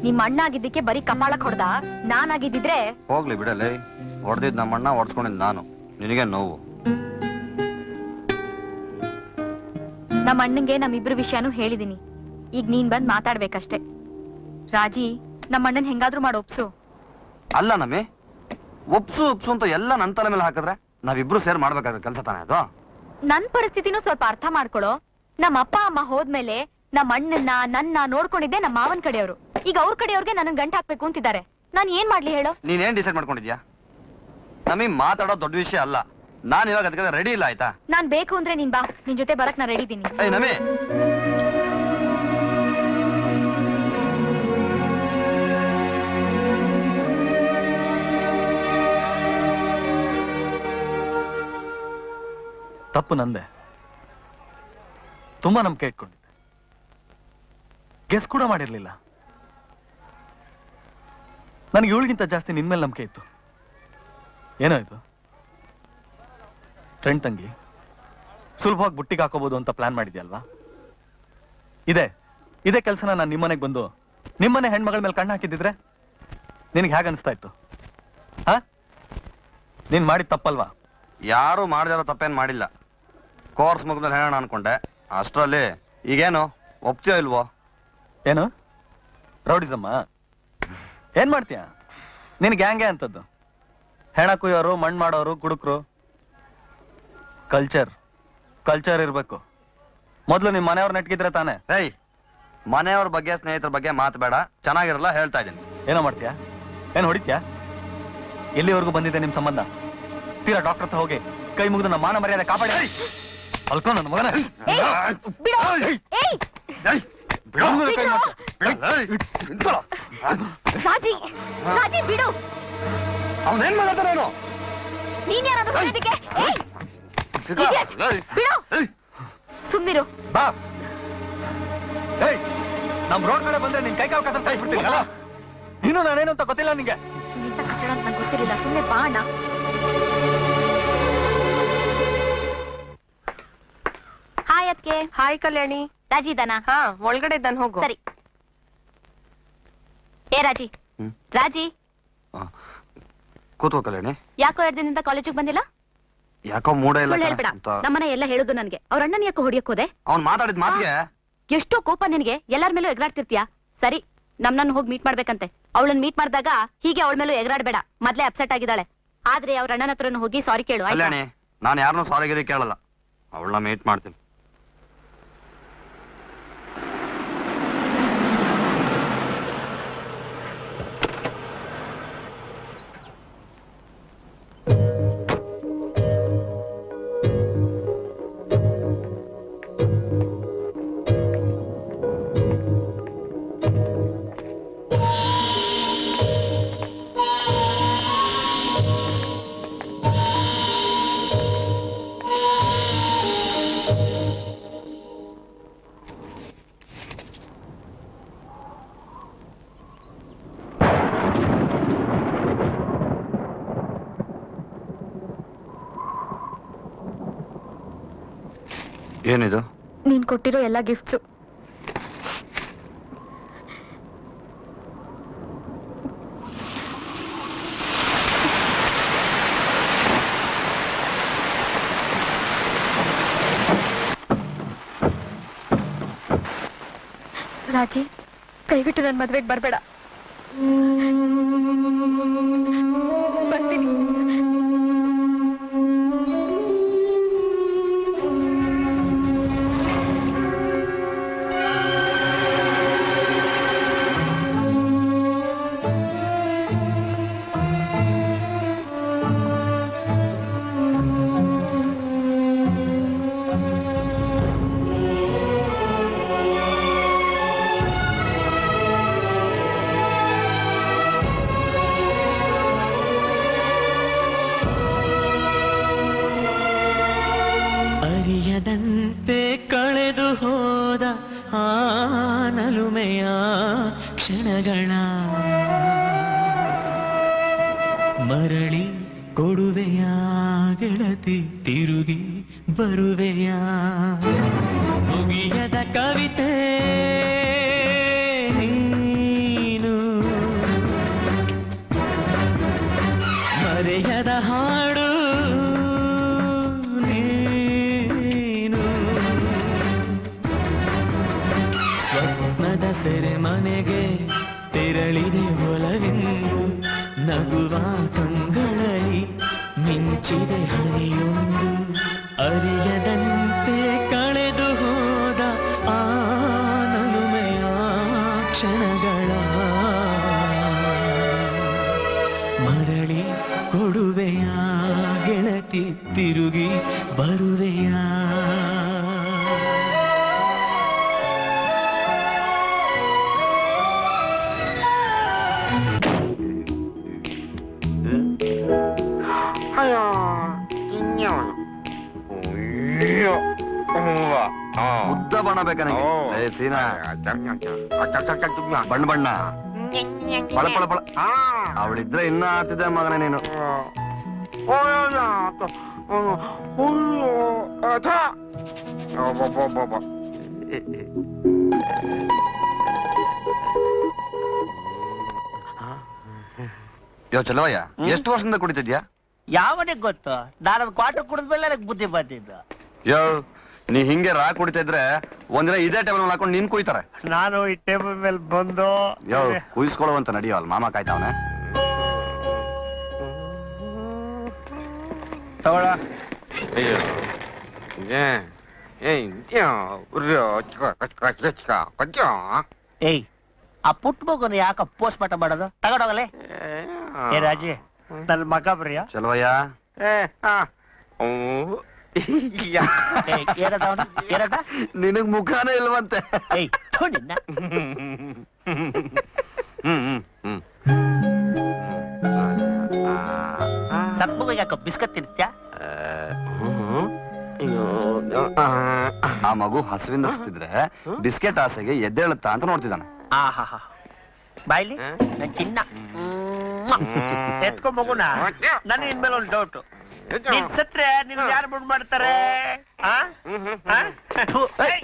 ನಿಮ್ ಅಣ್ಣ ಆಗಿದ್ದಕ್ಕೆ ಬರೀ ಕಪಾಳಕ್ ಹೊಡ್ದ ನಾನಾಗಿದ್ದಿದ್ರೆ ಹೋಗ್ಲಿ ಬಿಡಲೇ ಹೊಡೆದಿದ್ ನಮ್ಮಣ್ಣ ಹೊಡ್ಸ್ಕೊಂಡಿದ್ ನಾನು ನಿನಗೆ ನೋವು ನಮ್ಮ ಅಣ್ಣಂಗೆ ನಮ್ಮಿಬ್ರ ವಿಷಯನೂ ಹೇಳಿದೀನಿ ಈಗ ನೀನ್ ಬಂದ್ ಮಾತಾಡ್ಬೇಕಷ್ಟೇ ರಾಜಿ ನಮ್ಮ ಅಣ್ಣನ್ ಹೆಂಗಾದ್ರೂ ಮಾಡಿ ಒಪ್ಸು ಅಲ್ಲ ನಮ್ಮಿ ಒಪ್ಸು ಒಪ್ಸು ಅಂತ ಎಲ್ಲ ನನ್ನ ತಲೆ ಮೇಲೆ ಹಾಕಿದ್ರೆ ನಾವಿಬ್ರು ಸೇರ್ ಮಾಡ್ಬೇಕಾದ್ರೆ ಕೆಲಸ ತಾನೇ ಅದು ನನ್ ಪರಿಸ್ಥಿತಿನೂ ಸ್ವಲ್ಪ ಅರ್ಥ ಮಾಡ್ಕೊಳೋ ನಮ್ಮ ಅಪ್ಪ ಅಮ್ಮ ಹೋದ್ಮೇಲೆ ನಮ್ಮ ಅಣ್ಣನ್ನ ನನ್ನ ನೋಡ್ಕೊಂಡಿದ್ದೆ ನಮ್ಮ ಮಾವನ್ ಕಡೆಯವರು ಈಗ ಅವ್ರ ಕಡೆಯವ್ರಿಗೆ ನನಗ್ ಗಂಟ್ ಹಾಕ್ಬೇಕು ಅಂತಿದ್ದಾರೆ ನಾನ್ ಏನ್ ಮಾಡ್ಲಿ ಹೇಳು ನೀನೇನ್ ಡಿಸೈಡ್ ಮಾಡ್ಕೊಂಡಿದ್ಯಾ ನಮಗೆ ಮಾತಾಡೋ ದೊಡ್ಡ ವಿಷಯ ಅಲ್ಲ ನಾನು ಇವಾಗ ಅದಕ್ಕೆ ರೆಡಿ ಇಲ್ಲ ಆಯ್ತಾ ನಾನ್ ಬೇಕು ಅಂದ್ರೆ ನೀನ್ ಬಾ ನಿನ್ ಜೊತೆ ಬರಕ್ ನಾ ರೆಡಿ ಇದೀನಿ ಏಯ್ ನಮಿ ತಪ್ಪು ನಂದೆ ತುಂಬಾ ನಂಬಿಕೆ ಇಟ್ಕೊಂಡಿದ್ದೆ ಗೆಸ್ ಕೂಡ ಮಾಡಿರ್ಲಿಲ್ಲ ನನಗೆ ಇವಳಿಗಿಂತ ಜಾಸ್ತಿ ನಿನ್ ಮೇಲೆ ನಂಬಿಕೆ ಇತ್ತು ಏನೋ ಇದು ಫ್ರೆಂಡ್ ತಂಗಿ ಸುಲಭವಾಗಿ ಬುಟ್ಟಿಗೆ ಹಾಕೋಬಹುದು ಅಂತ ಪ್ಲಾನ್ ಮಾಡಿದ್ಯಲ್ವಾ ಇದೆ ಇದೇ ಕೆಲಸನ ನಾನು ನಿಮ್ಮನೆಗೆ ಬಂದು ನಿಮ್ಮನೆ ಹೆಣ್ಮಗಳ ಮೇಲೆ ಕಣ್ಣು ಹಾಕಿದ್ದಿದ್ರೆ ನಿನಗೆ ಹೇಗೆ ಅನಿಸ್ತಾ ಇತ್ತು ಹಾ ನೀನ್ ಮಾಡಿದ ತಪ್ಪಲ್ವಾ ಯಾರು ಮಾಡದಿರೋ ತಪ್ಪೇನ್ ಮಾಡಿಲ್ಲ ಕೋರ್ಸ್ ಮುಗಿದ್ಮೇಲೆ ಹೇಳೋಣ ಅನ್ಕೊಂಡೆ ಅಷ್ಟರಲ್ಲಿ ಈಗೇನು ಒಪ್ತೀಯೋ ಇಲ್ವೋ ಏನು ರೌಡಿಸಮ್ಮ ಏನ್ ಮಾಡ್ತೀಯ ನಿನ್ ಗ್ಯಾಂಗೆ ಅಂತದ್ದು ಹೆಣ ಕುಯ್ಯೋರು ಮಣ್ಣು ಮಾಡೋರು ಕುಡುಕ್ರು ಕಲ್ಚರ್ ಕಲ್ಚರ್ ಇರ್ಬೇಕು ಮೊದಲು ನಿಮ್ ಮನೆಯವ್ರ ನೆಟ್ಗಿದ್ರೆ ತಾನೆ ಏಯ್ ಮನೆಯವ್ರ ಬಗ್ಗೆ ಸ್ನೇಹಿತರ ಬಗ್ಗೆ ಮಾತು ಬೇಡ ಚೆನ್ನಾಗಿರಲ್ಲ ಹೇಳ್ತಾ ಇದ್ದೀನಿ ಏನೋ ಮಾಡ್ತೀಯಾ ಏನ್ ಹೊಡಿತ್ಯಾ ಎಲ್ಲಿವರೆಗೂ ಬಂದಿದೆ ನಿಮ್ ಸಂಬಂಧ ತೀರಾ ಡಾಕ್ಟರ್ ಹತ್ರ ಹೋಗಿ ಕೈ ಮುಗಿದು ನಮ್ಮ ಮಾನ ಮರ್ಯಾದೆ ಕಾಪಾಡಿ ಅಲ್ಕೋ ನನ್ನ ಮಗನ ಏಯ್, ಬಿಡು. ಏಯ್, ರಾಜಿ ರಾಜಿ ಬಿಡು ಅವನೇನ್ ಮಾಡ್ತಾನೇನು ನೀನ್ ಯಾರು ಹೇಳೋದಕ್ಕೆ ಏಯ್ idiot, ಬಿಡು ಸುಮ್ನಿರು ಬಾ ಏಯ್ ನಮ್ ರೋಡ್ ಕಡೆ ಬಂದ್ರೆ ನಿನ್ ಕೈ ಕಾಲು ಕತ್ತರಿಸ್ತಾ ಇಟ್ಬಿಡ್ತೀನಿ ಅಲ್ಲ ನೀನು ನಾನೇನು ಅಂತ ಗೊತ್ತಿಲ್ಲ ನಿಂಗೆ ಇಂಥ ಕಚ್ಚಡ ಅಂತ ನಂಗೆ ಗೊತ್ತಿರಲಿಲ್ಲ ಸುಮ್ನೆ ಬಾ ಅಣ್ಣ ಹಾಯ್ ಅದ್ಕೆ ಹಾಯ್ ಕಲ್ಯಾಣಿ ರಾಜಿ ಇದ್ದಾನ ಹಾ ಒಳಗಡೆ ಇದ್ದಾನೆ ಹೋಗು ಸರಿ ಏ ರಾಜಿ ಹ್ಮ್. ರಾಜಿ ಕೂತ್ಕೋ ಕಲ್ಯಾಣಿ ಯಾಕೋ ಎರಡ್ ದಿನದಿಂದ ಕಾಲೇಜಿಗೆ ಬಂದಿಲ್ಲ ಯಾಕೋ ಮೂಡ ಇಲ್ಲ ಸುಳ್ಳು ಕಣೆ ಹೇಳ್ಬೇಡ ಅಂತ ನಮ್ಮನೆ ಎಲ್ಲ ಹೇಳುದು ನನ್ಗೆ ಅವ್ರ ಅಣ್ಣನ ಯಾಕೋ ಹೊಡಿಯಕ್ ಹೋದೆ ಅವ್ನ್ ಮಾತಾಡಿದ ಮಾತಿಗೆ ಎಷ್ಟೋ ಕೋಪ ನಿನಗೆ ಎಲ್ಲಾರ ಮೇಲೂ ಎಗರಾಡ್ತಿರ್ತೀಯ ಸರಿ ನಮ್ನನ್ನ ಹೋಗಿ ಮೀಟ್ ಮಾಡ್ಬೇಕಂತೆ ಅವಳನ್ನ ಮೀಟ್ ಮಾಡಿದಾಗ ಹೀಗೆ ಅವಳ ಮೇಲೂ ಎಗರಾಡ್ಬೇಡ ಮೊದ್ಲೇ ಅಪ್ಸೆಟ್ ಆಗಿದ್ದಾಳೆ ಆದ್ರೆ ಅವ್ರ ಅಣ್ಣನ ಹತ್ರನೂ ಹೋಗಿ ಸಾರಿ ಕೇಳು ಆಯ್ತಾ? ಕಲ್ಯಾಣಿ ನಾನು ಯಾರನ್ನೂ ಸಾರಿಗಿರಿ ಕೇಳಲ್ಲ ಅವಳನ್ನ ಮೀಟ್ ಮಾಡ್ತೀನಿ ಏನಿದು ನೀನ್ ಕೊಟ್ಟಿರೋ ಎಲ್ಲಾ ಗಿಫ್ಟ್ಸು ರಾಜಿ ದಯವಿಟ್ಟು ನನ್ನ ಮದ್ವೆಗೆ ಬರ್ಬೇಡ ಬರ್ತೀನಿ ಅರಿಯದಂತೆ ಕಳೆದು ಹೋದ ಆ ನಲುಮೆಯ ಕ್ಷಣಗಳ ಮರಳಿ ಕೊಡುವೆಯ ಗೆಳತಿ ತಿರುಗಿ ಬರುವೆಯ ಮುಗಿಯದ ಕವಿತೆ ನೀನು ಹಾಡು ನೀನು ಸ್ವಪ್ನದ ಸೆರೆ ಮನೆಗೆ ತೆರಳಿದೆ ಒಲವೆಂದು ನಗುವ ಕಂಗಳಲ್ಲಿ ಮಿಂಚಿದೆ ಹನಿಯೊಂದು ಅರಿಯದಂತೆ ಕಳೆದು ಹೋದ ಆ ನಲುಮೆಯ ಕ್ಷಣಗಳ ಮರಳಿ ಕೊಡುವೆಯ ಗೆಳತಿ ತಿರುಗಿ ಬರುವೆಯಾ ಉದ್ದ ಬಣ್ಣ ಬೇಕಾ ನಂಗೆ ಏ ಸೀನಾ ಬಣ್ಣ ಬಣ್ಣ ಪಳ ಪಳ ಪಳ ಅವಳಿದ್ರೆ ಇನ್ನ ಆತಿದ್ದೆ ಮಗನೇ ನೀನು ಯೋ ಚಲವಯ್ಯ ಎಷ್ಟು ವರ್ಷದಿಂದ ಕುಡಿತಿದ್ಯಾ ಯಾವನಿಗೆ ಗೊತ್ತು ನಾನು ಕ್ವಾರ್ಟರ್ ಕುಡಿದ್ಮೇಲೆ ನನಗೆ ಬುದ್ಧಿ ಬಂದಿದ್ದು ಯೋ ನೀ ಹಿಂಗೆ ರಾ ಕುಡಿತಾ ಇದ್ರೆ ಒಂದಿನ ಇದೇ ಟೇಬಲ್ ಹಾಕೊಂಡು ನಿನ್ ಕುಯ್ತಾರೆ ನಾನು ಈ ಟೇಬಲ್ ಮೇಲೆ ಬಂದು ಯೋ ಕುಯ್ಸ್ಕೊಳ್ಳುವಂತ ನಡಿಯೋ ಅಲ್ಲಿ ಮಾಮ ಕಾಯ್ತಾವನೆ ತಗೊಳ ಏಯ್ ಆ ಪುಟ್ಟ ಮಗುನ ಯಾಕ ಪೋಸ್ಟ್ ಮಾಟ ಮಾಡೋದು ತಗೊಂಡೋಗಲೆ ಏ ರಾಜಿ ನನ್ನ ಮಗ ಬರಿಯ ಚಲವಯ್ಯ ಏನದ ಅವನು ಏನದ ನಿನಗ್ ಮುಖಾನೇ ಇಲ್ವಂತೆ ಏಯ್ ಥು ನಿನ್ನ ಹ್ಮ್ ಹ್ಮ್ ಹ್ಮ್ ಸತ್ ಮಗು ಯಾಕ ಬಿಸ್ಕತ್ ತಿನ್ಸ್ತ್ಯಾ ಆ ಮಗು ಹಸುವಿಂದ ಸುತ್ತಿದ್ರೆ ಬಿಸ್ಕೆಟ್ ಆಸೆಗೆ ಎದ್ದೇಳುತ್ತಾ ಅಂತ ನೋಡ್ತಿದ್ದಾನೆ ಆಹಾ ಬಾಯ್ಲಿ ನನ್ ಚಿನ್ನ ಎತ್ಕೊ ಮಗುನ ನನ್ ಇನ್ಮೇಲೆ ಒಂದು ಡೌಟ್ ನೀನ್ ಸತ್ರೆ ನಿನ್ ಯಾರು ಬಿಡ್ ಮಾಡ್ತಾರೆ ಆ? ಆ? ಥು, ಏಯ್!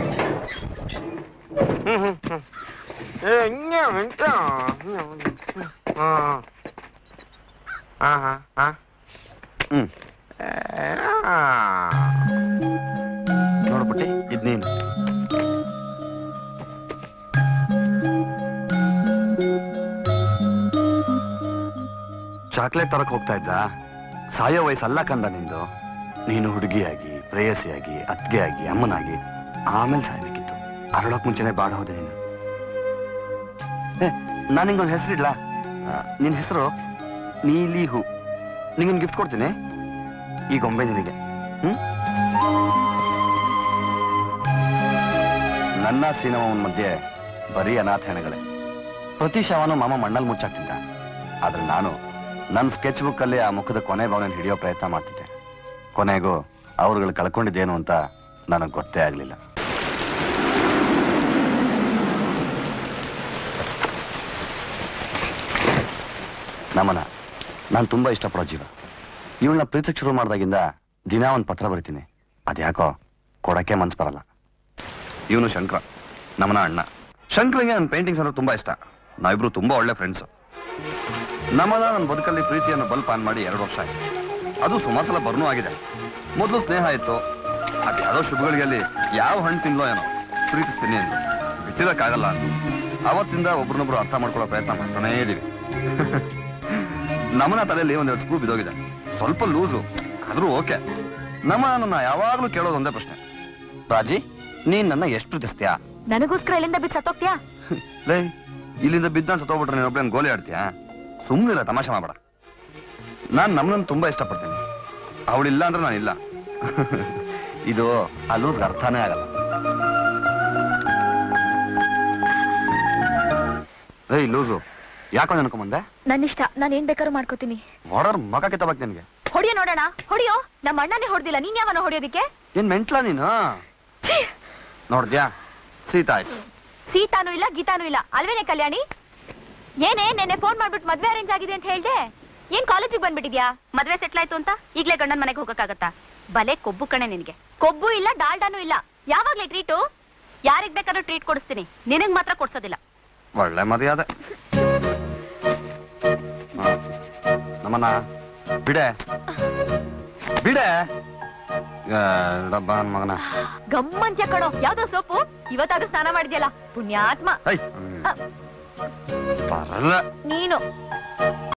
ಹ್ಮ್ ನೋಡ್ಬಿಟ್ಟಿ ಇದ್ ನೀನು ಚಾಕ್ಲೇಟ್ ತರಕ್ ಹೋಗ್ತಾ ಇದ್ದ ಸಾಯೋ ವಯಸ್ಸಲ್ಲ ಕಂದ ನಿಂದು ನೀನು ಹುಡುಗಿಯಾಗಿ ಪ್ರೇಯಸಿಯಾಗಿ ಅತ್ಗೆ ಆಗಿ ಅಮ್ಮನಾಗಿ ಆಮೇಲೆ ಸಾಯ್ಬೇಕಿತ್ತು ಅರಳೋಕ್ ಮುಂಚೆನೆ ಬಾಡ ಹೋದೆ ನೀನು ಏ ನಾನು ನಿಂಗೊಂದು ಹೆಸರಿಡ್ಲಾ ನಿನ್ನ ಹೆಸರು ನೀಲಿ ಹೂ ನಿಂಗೊಂದು ಗಿಫ್ಟ್ ಕೊಡ್ತೀನಿ ಈ ಗೊಂಬೆ ನಿನಗೆ ಹ್ಮ್ ನನ್ನ ಸೀನವನ ಮಧ್ಯೆ ಬರೀ ಅನಾಥ ಹೆಣಗಳೇ ಪ್ರತಿ ಶವನು ಮಾಮ ಮಣ್ಣಲ್ಲಿ ಮುಚ್ಚಾಕ್ತಿದ್ದ ಆದ್ರೆ ನಾನು ನನ್ನ ಸ್ಕೆಚ್ ಬುಕ್ ಅಲ್ಲಿ ಆ ಮುಖದ ಕೊನೆ ಭಾವನೆ ಹಿಡಿಯೋ ಪ್ರಯತ್ನ ಮಾಡ್ತಿದ್ದೆ ಕೊನೆಗೂ ಅವ್ರುಗಳು ಕಳ್ಕೊಂಡಿದ್ದೇನು ಅಂತ ನನಗೆ ಗೊತ್ತೇ ಆಗ್ಲಿಲ್ಲ ನಮನ ನಾನು ತುಂಬಾ ಇಷ್ಟಪಡೋ ಜೀವ ಇವಳನ್ನ ಪ್ರೀತಿಗೆ ಶುರು ಮಾಡಿದಾಗಿಂದ ದಿನ ಒಂದು ಪತ್ರ ಬರಿತೀನಿ ಅದ್ಯಾಕೋ ಕೊಡಕ್ಕೆ ಮನ್ಸು ಬರಲ್ಲ ಇವನು ಶಂಕರ ನಮನ ಅಣ್ಣ ಶಂಕರಂಗೆ ನನ್ನ ಪೇಂಟಿಂಗ್ಸ್ ಅಂದ್ರೆ ತುಂಬಾ ಇಷ್ಟ ನಾವಿಬ್ರು ತುಂಬಾ ಒಳ್ಳೆ ಫ್ರೆಂಡ್ಸ್ ನಮನ ನನ್ನ ಬದುಕಲ್ಲಿ ಪ್ರೀತಿಯನ್ನು ಬಲ್ಪ್ ಆನ್ ಮಾಡಿ ಎರಡು ವರ್ಷ ಆಯ್ತು ಅದು ಸುಮಾರು ಸಲ ಬರ್ನೂ ಆಗಿದೆ ಮೊದಲು ಸ್ನೇಹ ಇತ್ತು ಅದು ಯಾವುದೋ ಶುಭಗಳಿಗೆ ಯಾವ ಹಣ್ಣು ತಿನ್ಲೋ ಏನೋ ಪ್ರೀತಿಸ್ತೀನಿ ಎಂದು ಬಿಟ್ಟಿರೋಕ್ಕಾಗಲ್ಲ ಅಂತ ಅವತ್ತಿಂದ ಒಬ್ರನ್ನೊಬ್ರು ಅರ್ಥ ಮಾಡ್ಕೊಳ್ಳೋ ಪ್ರಯತ್ನ ಮಾಡ್ತಾನೇ ಇದೀವಿ ನಮನ ತಲೆಯಲ್ಲಿ ಒಂದೆರಡು ಸ್ಕ್ರೂ ಬಿದ್ದೋಗಿದೆ ಸ್ವಲ್ಪ ಲೂಸು ಆದ್ರೂ ಓಕೆ ನಮ್ಮ ನನ್ನ ಯಾವಾಗ್ಲೂ ಕೇಳೋದು ಒಂದೇ ಪ್ರಶ್ನೆ ರಾಜಿ ನೀನ್ ನನ್ನ ಎಷ್ಟು ಪ್ರೀತಿಸ್ತೀಯಾ ನನಗೋಸ್ಕರ ಎಲ್ಲಿಂದ ಬಿದ್ದು ಸತ್ತೋಗ್ತೀಯಾ ಲೇ ಇಲ್ಲಿಂದ ಬಿದ್ದ ಸತ್ತೋಗ್ಬಿಟ್ರೆ ನೀನು ಒಬ್ಬಳೇನು ಗೋಲಿ ಆಡ್ತೀಯಾ ಸುಮ್ಮನಿಲ್ಲ ತಮಾಷೆ ಮಾಡಬೇಡ ನಾನು ನಮ್ಮನ್ನ ತುಂಬಾ ಇಷ್ಟಪಡ್ತೀನಿ ಅವಳಿಲ್ಲ ಅಂದ್ರೆ ನಾನಿಲ್ಲ ಇದು ಆ ಲೂಸ್ಗೆ ಅರ್ಥನೇ ಆಗಲ್ಲ ಏಯ್ ಲೂಸು ಯಾಕೋ ನೆನ್ಕೊಂಬಂದೆ ನನ್ನಿಷ್ಟ ನಾನು ಏನ್ ಬೇಕಾದ್ರೂ ಮಾಡ್ಕೋತೀನಿ ಹೊಡೋರ್ ಮಗ ಕಿತ್ತಬೇಕು ನಿನಗೆ ಹೊಡಿಯೋ ನೋಡೋಣ ಹೊಡಿಯೋ ನಮ್ಮ ಅಣ್ಣನೇ ಹೊಡೆದಿಲ್ಲ ನೀನ್ ಯಾವನ ಹೊಡಿಯೋದಿಕ್ಕೆ ಏನ್ ಮೆಂಟ್ಲ ನೀನು ನೋಡ್ದ್ಯಾ ಸೀತಾ ಆಯ್ತು ಸೀತಾನು ಇಲ್ಲ ಗೀತಾನು ಇಲ್ಲ ಅಲ್ವೇನೆ ಕಲ್ಯಾಣಿ ಏನೇ ನೆನ್ನೆ ಫೋನ್ ಮಾಡ್ಬಿಟ್ಟು ಮದ್ವೆ ಅರೇಂಜ್ ಆಗಿದೆ ಅಂತ ಹೇಳ್ದೆ ಏನ್ ಕಾಲೇಜಿಗೆ ಬಂದ್ಬಿಟ್ಟಿದ್ಯಾ ಮದ್ವೆ ಸೆಟ್ಲ್ ಆಯ್ತು ಅಂತ ಈಗ್ಲೇ ಗಂಡನ್ ಮನೆಗೆ ಹೋಗಕ್ಕಾಗತ್ತಾ ಬಲೆ ಕೊಬ್ಬು ಕಣೆ ನಿನ್ಗೆ ಕೊಬ್ಬು ಇಲ್ಲ ಡಾಲ್ಡಾನು ಇಲ್ಲ ಯಾವಾಗ್ಲೇ ಟ್ರೀಟು ಯಾರಿಗ್ ಬೇಕಾದ್ರೂ ಟ್ರೀಟ್ ಕೊಡಿಸ್ತೀನಿ ನಿನಗ್ ಮಾತ್ರ ಕೊಡ್ಸೋದಿಲ್ಲ ಒಳ್ಳೆ ಮರ್ಯಾದೆ ಹಾ. ನಮ್ಮನ್ನ ಬಿಡೆ ಬಿಡೆ ಆ, ಡಬ್ಬ ನನ್ ಮಗನ ಗಮ್ಮಂತ್ಯ ಕಣೋ ಯಾವ್ದೋ ಸೋಪು ಇವತ್ತಾದ್ರೂ ಸ್ನಾನ ಮಾಡಿದ್ಯಲ್ಲ ಪುಣ್ಯಾತ್ಮ ಐ ಬರಲ್ಲ ನೀನು